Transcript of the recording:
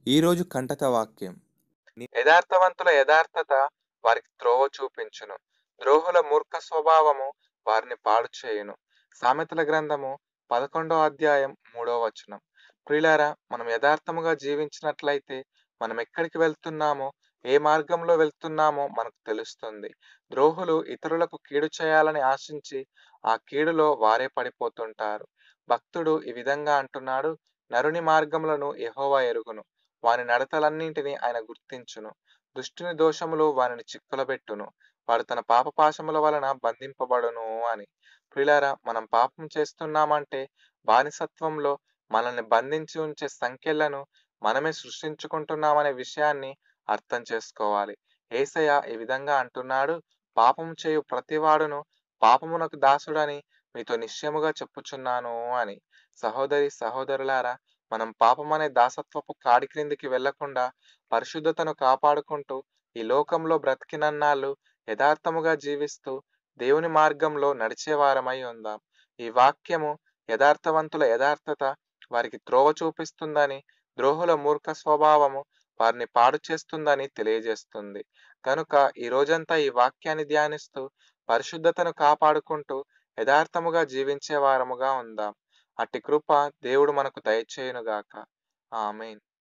ఈరోజు కంటక వాక్యం యథార్థవంతుల యథార్థత వారికి త్రోవ చూపించును ద్రోహుల మూర్ఖ స్వభావము వారిని పాడు చేయును సామెతల గ్రంథము పదకొండో అధ్యాయం మూడో వచనం ప్రియులారా మనం యథార్థముగా జీవించినట్లయితే మనం ఎక్కడికి వెళ్తున్నామో ఏ మార్గంలో వెళ్తున్నామో మనకు తెలుస్తుంది ద్రోహులు ఇతరులకు కీడు చేయాలని ఆశించి ఆ కీడులో వారే పడిపోతుంటారు భక్తుడు ఈ విధంగా అంటున్నాడు నరుని మార్గములను యెహోవా ఎరుగును వాని నడతలన్నింటినీ ఆయన గుర్తించును దుష్టుని దోషములు వానిని చిక్కులబెట్టును వాడు తన పాపపాశముల వలన బంధింపబడును అని ప్రిలారా మనం పాపం చేస్తున్నామంటే బానిసత్వంలో మనల్ని బంధించి ఉంచే సంఖ్యలను మనమే సృష్టించుకుంటున్నామనే విషయాన్ని అర్థం చేసుకోవాలి ఏసయ్య ఈ విధంగా అంటున్నాడు పాపం చేయు ప్రతివాడును పాపమునకు దాసుడని మీతో నిశ్చయముగా చెప్పుచున్నాను అని సహోదరి సహోదరులారా మనం పాపం అనే దాసత్వపు కాడి క్రిందికి వెళ్లకుండా పరిశుద్ధతను కాపాడుకుంటూ ఈ లోకంలో బ్రతికినన్నాళ్ళు యథార్థముగా జీవిస్తూ దేవుని మార్గంలో నడిచేవారమై ఉందాం ఈ వాక్యము యథార్థవంతుల యథార్థత వారికి త్రోవ చూపిస్తుందని ద్రోహుల మూర్ఖ స్వభావము వారిని పాడు చేస్తుందని తెలియజేస్తుంది కనుక ఈ రోజంతా ఈ వాక్యాన్ని ధ్యానిస్తూ పరిశుద్ధతను కాపాడుకుంటూ యథార్థముగా జీవించే వారముగా ఉందాం అట్టి కృప దేవుడు మనకు దయచేయునుగాక ఆమెన్